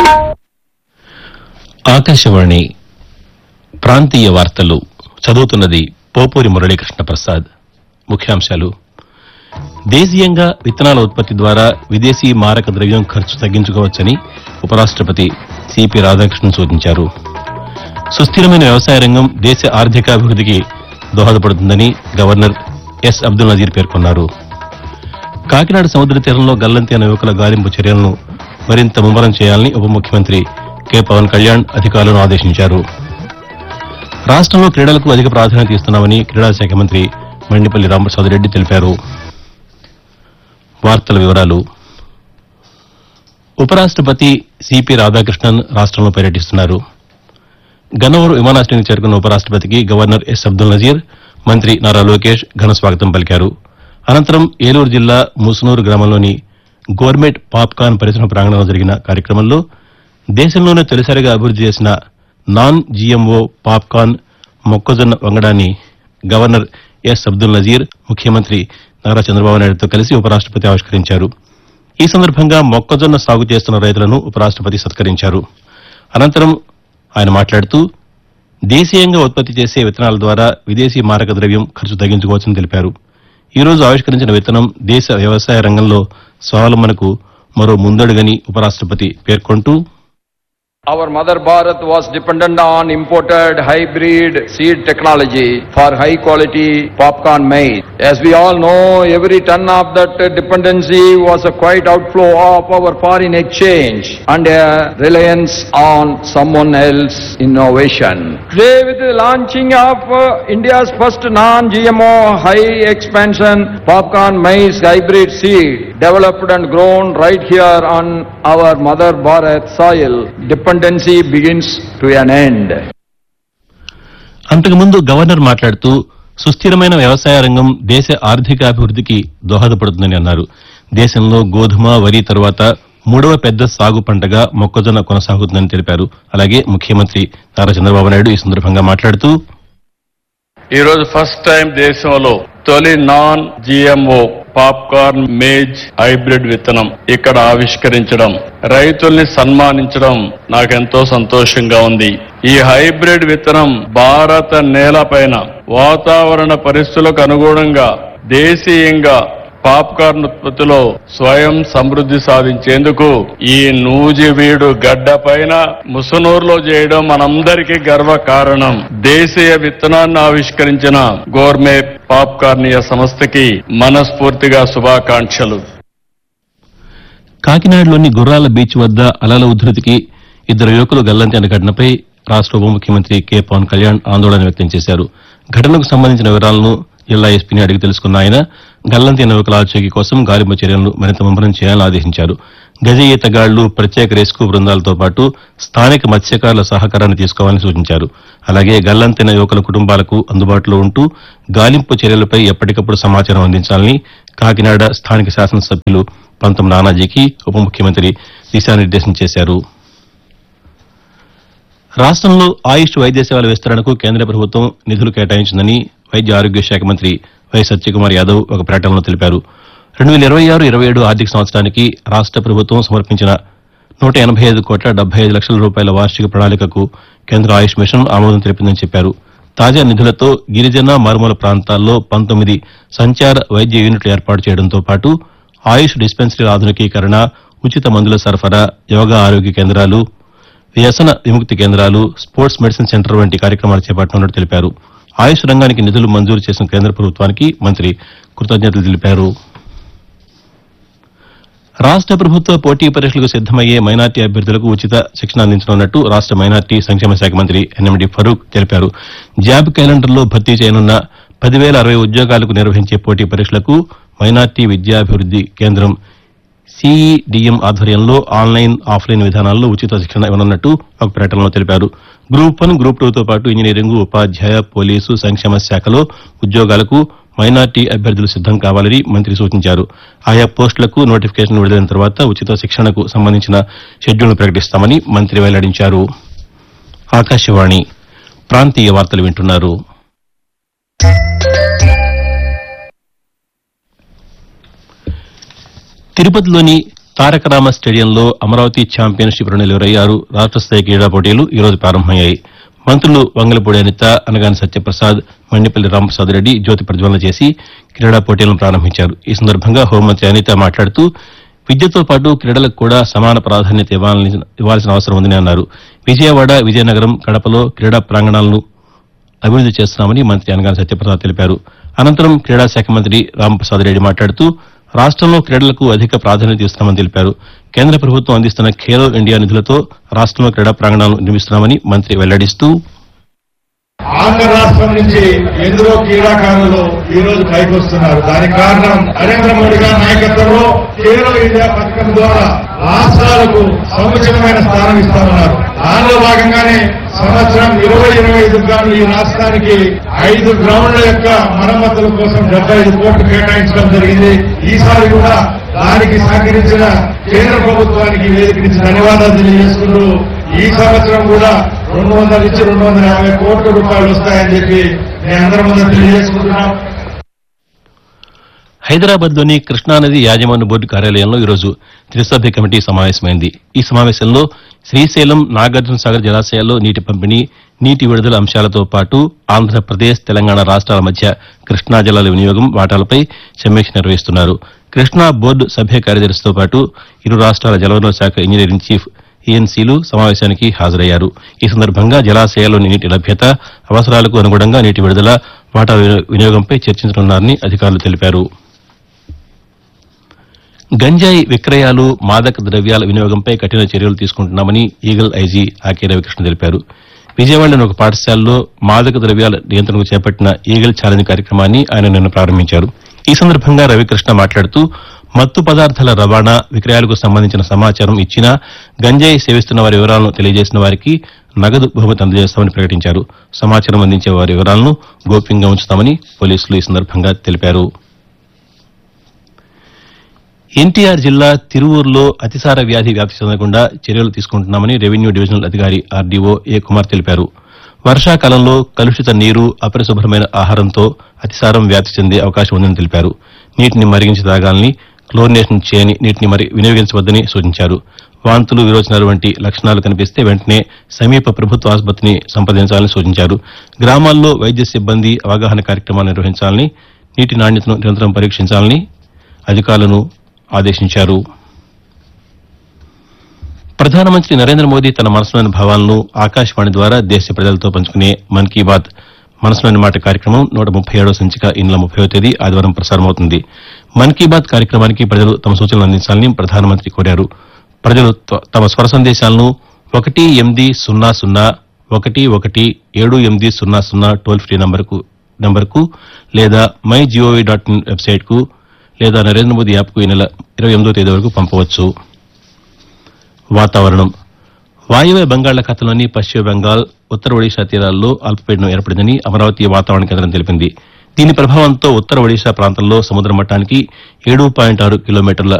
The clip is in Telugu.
ఆకాశవాణి ప్రాంతీయ వార్తలు చదువుతున్నది పోపూరి మురళీకృష్ణ ప్రసాద్ ముఖ్యాంశాలు దేశీయంగా విత్తనాల ఉత్పత్తి ద్వారా విదేశీ మారక ద్రవ్యం ఖర్చు తగ్గించుకోవచ్చని ఉపరాష్టపతి సిపి రాధాకృష్ణన్ సూచించారు సుస్థిరమైన వ్యవసాయ రంగం దేశ ఆర్థికాభివృద్ధికి దోహదపడుతుందని గవర్నర్ ఎస్ అబ్దుల్ నజీర్ పేర్కొన్నారు కాకినాడ సముద్ర తీరంలో గల్లంతి అనే యువకుల గాలింపు చర్యలను మరింత ముమ్మరం చేయాలని ఉప ముఖ్యమంత్రి కె పవన్ కళ్యాణ్ అధికారులను ఆదేశించారు రాష్ట్రంలో క్రీడలకు అధిక ప్రాధాన్యత ఇస్తున్నామని క్రీడా శాఖ మంత్రి మండిపల్లి రామప్రసాద్ రెడ్డి తెలిపారు వార్తల వివరాలు ఉపరాష్టపతి సిపి రాధాకృష్ణన్ రాష్ట్రంలో పర్యటిస్తున్నారు గన్నవరం విమానాశ్రయానికి చేరుకున్న ఉపరాష్టపతికి గవర్నర్ ఎస్ అబ్దుల్ నజీర్ మంత్రి నారా లోకేష్ ఘన స్వాగతం పలికారు అనంతరం ఏలూరు జిల్లా ముసునూరు గ్రామంలోని గవర్నమెంట్ పాప్కార్న్ పరిశ్రమ ప్రాంగణంలో జరిగిన కార్యక్రమంలో దేశంలోనే తొలిసారిగా అభివృద్ది చేసిన నాన్ జీఎంఓ పాప్కార్న్ మొక్కజొన్న వంగడాన్ని గవర్నర్ ఎస్ అబ్దుల్ నజీర్ ముఖ్యమంత్రి నారా చంద్రబాబు నాయుడుతో కలిసి ఉపరాష్టపతి ఆవిష్కరించారు ఈ సందర్భంగా మొక్కజొన్న సాగు చేస్తున్న రైతులను ఉపరాష్టపతి సత్కరించారు అనంతరం ఆయన మాట్లాడుతూ దేశీయంగా ఉత్పత్తి చేసే విత్తనాల ద్వారా విదేశీ మారక ద్రవ్యం ఖర్చు తగ్గించుకోవచ్చని తెలిపారు ఈ రోజు ఆవిష్కరించిన విత్తనం దేశ వ్యవసాయ రంగంలో స్వావలంబనకు మరో ముందడుగని ఉపరాష్టపతి పేర్కొంటూ Our mother Bharat was dependent on imported hybrid seed technology for high quality popcorn maize. As we all know, every ton of that dependency was a quite outflow of our foreign exchange and a reliance on someone else innovation. Today with the launching of uh, India's first non-GMO high expansion popcorn maize hybrid seed developed and grown right here on our mother Bharat soil, dependency begins to an end. అంతకుముందు గవర్నర్ మాట్లాడుతూ సుస్థిరమైన వ్యవసాయ రంగం దేశ ఆర్థికాభివృద్ధికి దోహదపడుతుందని అన్నారు దేశంలో గోధుమ వరి తర్వాత మూడవ పెద్ద సాగు పంటగా మొక్కజొన్న కొనసాగుతుందని తెలిపారు అలాగే ముఖ్యమంత్రి నారా చంద్రబాబు నాయుడు ఈ సందర్భంగా మాట్లాడుతూ ఈ రోజు ఫస్ట్ టైం దేశంలో తొలి non GMO popcorn maize hybrid విత్తనం ఇక్కడ ఆవిష్కరించడం రైతుల్ని సన్మానించడం నాకెంతో సంతోషంగా ఉంది ఈ హైబ్రిడ్ విత్తనం భారత నేలపైన వాతావరణ పరిస్థితులకు అనుగుణంగా దేశీయంగా పాప్కార్న్ ఉత్పత్తిలో స్వయం సమృద్ధి సాధించేందుకు ఈ నూజివీడు గడ్డ పైన ముసునూరులో చేయడం మనందరికీ గర్వ కారణం దేశీయ విత్తనాన్ని ఆవిష్కరించిన గోర్మే పాప్కార్నియ సంస్థకి మనస్ఫూర్తిగా శుభాకాంక్షలు కాకినాడలోని గుర్రాల బీచ్ వద్ద అలల ఉధృతికి ఇద్దరు యువకులు గల్లంతి అనే ఘటనపై రాష్ట ఉప ముఖ్యమంత్రి కె పవన్ కళ్యాణ్ ఆందోళన వ్యక్తం చేశారు ఘటనకు సంబంధించిన వివరాలను జిల్లా ఎస్పీని అడిగి తెలుసుకున్న ఆయన గల్లంతి అనే యువకుల ఆచూకీ కోసం గాలింపు చర్యలను మరింత ముమ్మరం చేయాలని ఆదేశించారు గజ ఈతగాళ్లు ప్రత్యేక రెస్క్యూ బృందాలతో పాటు స్థానిక మత్స్యకారుల సహకారాన్ని తీసుకోవాలని సూచించారు అలాగే గల్లంతైన యువకుల కుటుంబాలకు అందుబాటులో ఉంటూ గాలింపు చర్యలపై ఎప్పటికప్పుడు సమాచారం అందించాలని కాకినాడ స్థానిక శాసనసభ్యులు పంతం నానాజీకి ఉప ముఖ్యమంత్రి దిశానిర్దేశం చేశారు రాష్ట్రంలో ఆయుష్ వైద్య సేవల విస్తరణకు కేంద్ర ప్రభుత్వం నిధులు కేటాయించిందని వైద్య ఆరోగ్య శాఖ మంత్రి వై సత్యకుమార్ యాదవ్ ఒక ప్రకటనలో తెలిపారు రెండు వేల ఇరవై ఆరు ఇరవై ఏడు ఆర్థిక సంవత్సరానికి రాష్ట ప్రభుత్వం సమర్పించిన నూట ఎనభై ఐదు కోట్ల డెబ్బై ఐదు లక్షల రూపాయల వార్షిక ప్రణాళికకు కేంద్ర ఆయుష్ మిషన్ ఆమోదం తెలిపిందని చెప్పారు తాజా నిధులతో గిరిజన మారుమూల ప్రాంతాల్లో పంతొమ్మిది సంచార వైద్య యూనిట్లు ఏర్పాటు చేయడంతో పాటు ఆయుష్ డిస్పెన్సరీల ఆధునికీకరణ ఉచిత మందుల సరఫరా యోగా ఆరోగ్య కేంద్రాలు వ్యసన విముక్తి కేంద్రాలు స్పోర్ట్స్ మెడిసిన్ సెంటర్ వంటి కార్యక్రమాలు చేపట్టనున్నట్టు తెలిపారు ఆయుష్ రంగానికి నిధులు మంజూరు చేసిన కేంద్ర ప్రభుత్వానికి మంత్రి కృతజ్ఞతలు తెలిపారు రాష్ట ప్రభుత్వ పోటీ పరీక్షలకు సిద్దమయ్యే మైనార్టీ అభ్యర్థులకు ఉచిత శిక్షణ అందించనున్నట్టు రాష్ట మైనార్టీ సంక్షేమ శాఖ మంత్రి ఎన్ఎండి ఫరూక్ తెలిపారు జాబ్ క్యాలెండర్లో భర్తీ చేయనున్న పదివేల అరవై ఉద్యోగాలకు నిర్వహించే పోటీ పరీక్షలకు మైనార్టీ విద్యాభివృద్ది కేంద్రం సిఈడిఎం ఆధ్వర్యంలో ఆన్లైన్ ఆఫ్లైన్ విధానాల్లో ఉచిత శిక్షణ ఇవ్వనున్నట్టు ఒక ప్రకటనలో తెలిపారు గ్రూప్ వన్ గ్రూప్ టూతో పాటు ఇంజనీరింగ్ ఉపాధ్యాయ పోలీసు సంక్షేమ శాఖలో ఉద్యోగాలకు మైనార్టీ అభ్యర్థులు సిద్దం కావాలని మంత్రి సూచించారు ఆయా పోస్టులకు నోటిఫికేషన్ విడుదలైన తర్వాత ఉచిత శిక్షణకు సంబంధించిన షెడ్యూల్ను ప్రకటిస్తామని మంత్రి వెల్లడించారు ఆకాశవాణి ప్రాంతీయ వార్తలు వింటున్నారు తిరుపతిలోని తారకరామ స్టేడియంలో అమరావతి ఛాంపియన్షిప్ రెండు వేల ఇరవై ఆరు రాష్ట్ర స్థాయి క్రీడా పోటీలు ఈ రోజు ప్రారంభమయ్యాయి మంత్రులు వంగలపూడి అనిత అనగాని సత్యప్రసాద్ మండిపల్లి రామప్రసాద్ రెడ్డి జ్యోతి ప్రజ్వలన చేసి క్రీడా పోటీలను ప్రారంభించారు ఈ సందర్భంగా హోంమంత్రి అనిత మాట్లాడుతూ విద్యతో పాటు క్రీడలకు కూడా సమాన ప్రాధాన్యత ఇవ్వాలని ఇవ్వాల్సిన అవసరం ఉందని అన్నారు విజయవాడ విజయనగరం కడపలో క్రీడా ప్రాంగణాలను అభివృద్ది చేస్తున్నామని మంత్రి అనగాని సత్యప్రసాద్ తెలిపారు అనంతరం క్రీడా శాఖ మంత్రి రామప్రసాద్ రెడ్డి మాట్లాడుతూ రాష్ట్రంలో క్రీడలకు అధిక ప్రాధాన్యత ఇస్తున్నామని తెలిపారు కేంద్ర ప్రభుత్వం అందిస్తున్న ఖేలో ఇండియా నిధులతో రాష్ట్రంలో క్రీడా ప్రాంగణాలను నిర్మిస్తున్నామని మంత్రి వెల్లడిస్తూ ఆంధ్ర రాష్ట్రం నుంచి ఎందరో క్రీడాకారులు ఈ రోజు పైకొస్తున్నారు దానికి కారణం నరేంద్ర మోడీ గారి నాయకత్వంలో ఖేలో ఇండియా పథకం ద్వారా రాష్ట్రాలకు సముచితమైన స్థానం ఇస్తామన్నారు దానిలో భాగంగానే సంవత్సరం ఇరవై ఇరవై ఐదు గాను ఈ రాష్ట్రానికి ఐదు గ్రౌండ్ల యొక్క మరమ్మతుల కోసం డెబ్బై ఐదు కోట్లు కేటాయించడం జరిగింది ఈసారి కూడా దానికి సహకరించిన కేంద్ర ప్రభుత్వానికి వేదిక నుంచి ధన్యవాదాలు తెలియజేసుకుంటూ ఈ సంవత్సరం కూడా రెండు వందల నుంచి రెండు వందల యాభై కోట్ల రూపాయలు వస్తాయని చెప్పి నేను అందరి ముందు తెలియజేసుకుంటున్నాం హైదరాబాద్లోని కృష్ణానది యాజమాన్య బోర్డు కార్యాలయంలో ఈరోజు త్రిసభ్య కమిటీ సమావేశమైంది ఈ సమావేశంలో శ్రీశైలం నాగార్జున సాగర్ జలాశయాల్లో నీటి పంపిణీ నీటి విడుదల అంశాలతో పాటు ఆంధ్రప్రదేశ్ తెలంగాణ రాష్ట్రాల మధ్య కృష్ణా జలాల వినియోగం వాటాలపై సమీక్ష నిర్వహిస్తున్నారు కృష్ణా బోర్డు సభ్య కార్యదర్శితో పాటు ఇరు రాష్ట్రాల జలవనరుల శాఖ ఇంజనీరింగ్ చీఫ్ ఈఎన్సీలు సమావేశానికి హాజరయ్యారు ఈ సందర్భంగా జలాశయాల్లోని నీటి లభ్యత అవసరాలకు అనుగుణంగా నీటి విడుదల వాటా వినియోగంపై చర్చించనున్నారని అధికారులు తెలిపారు గంజాయి విక్రయాలు మాదక ద్రవ్యాల వినియోగంపై కఠిన చర్యలు తీసుకుంటున్నామని ఈగల్ ఐజీ ఆకే రవికృష్ణ తెలిపారు విజయవాడలోని ఒక పాఠశాలలో మాదక ద్రవ్యాల నియంత్రణకు చేపట్టిన ఈగల్ ఛాలెంజ్ కార్యక్రమాన్ని ఆయన నిన్న ప్రారంభించారు ఈ సందర్భంగా రవికృష్ణ మాట్లాడుతూ మత్తు పదార్థాల రవాణా విక్రయాలకు సంబంధించిన సమాచారం ఇచ్చినా గంజాయి సేవిస్తున్న వారి వివరాలను తెలియజేసిన వారికి నగదు బహుమతి అందజేస్తామని ప్రకటించారు సమాచారం అందించే వారి వివరాలను గోప్యంగా ఉంచుతామని పోలీసులు ఈ సందర్భంగా తెలిపారు ఎన్టీఆర్ జిల్లా తిరువూరులో అతిసార వ్యాధి వ్యాప్తి చెందకుండా చర్యలు తీసుకుంటున్నామని రెవెన్యూ డివిజనల్ అధికారి ఆర్డీఓ ఏ కుమార్ తెలిపారు వర్షాకాలంలో కలుషిత నీరు అపరిశుభ్రమైన ఆహారంతో అతిసారం వ్యాప్తి చెందే అవకాశం ఉందని తెలిపారు నీటిని మరిగించి తాగాలని క్లోరినేషన్ చేయని నీటిని మరి వినియోగించవద్దని సూచించారు వాంతులు విరోచనాలు వంటి లక్షణాలు కనిపిస్తే వెంటనే సమీప ప్రభుత్వ ఆసుపత్రిని సంప్రదించాలని సూచించారు గ్రామాల్లో వైద్య సిబ్బంది అవగాహన కార్యక్రమాలు నిర్వహించాలని నీటి నాణ్యతను నిరంతరం పరీక్షించాలని అధికారులను ఆదేశించారు ప్రధానమంత్రి నరేంద్ర మోదీ తన మనసులోని భావాలను ఆకాశవాణి ద్వారా దేశ ప్రజలతో పంచుకునే మన్ కీ బాత్ మనసులోని మాట కార్యక్రమం నూట ముప్పై ఏడో సంచిక ఈ నెల ముప్పై తేదీ ఆదివారం ప్రసారమవుతుంది మన్ కీ బాత్ కార్యక్రమానికి ప్రజలు తమ సూచనలు అందించాలని ప్రధానమంత్రి కోరారు ప్రజలు త- తమ స్వర సందేశాలను ఒకటి ఎనిమిది సున్నా సున్నా ఒకటి ఒకటి ఏడు ఎనిమిది సున్నా సున్నా టోల్ ఫ్రీ నంబర్కు నంబర్కు లేదా మై జీఓవీ డాట్ ఇన్ వెబ్సైట్కు లేదా నరేంద్ర మోదీ యాప్కు ఈ నెల ఇరవై ఎనిమిదో తేదీ వరకు పంపవచ్చు వాతావరణం వాయువ్య బంగాళాఖాతంలోని పశ్చిమ బెంగాల్ ఉత్తర ఒడిశా తీరాల్లో అల్పపీడనం ఏర్పడిందని అమరావతి వాతావరణ కేంద్రం తెలిపింది దీని ప్రభావంతో ఉత్తర ఒడిశా ప్రాంతంలో సముద్ర మట్టానికి ఏడు పాయింట్ ఆరు కిలోమీటర్ల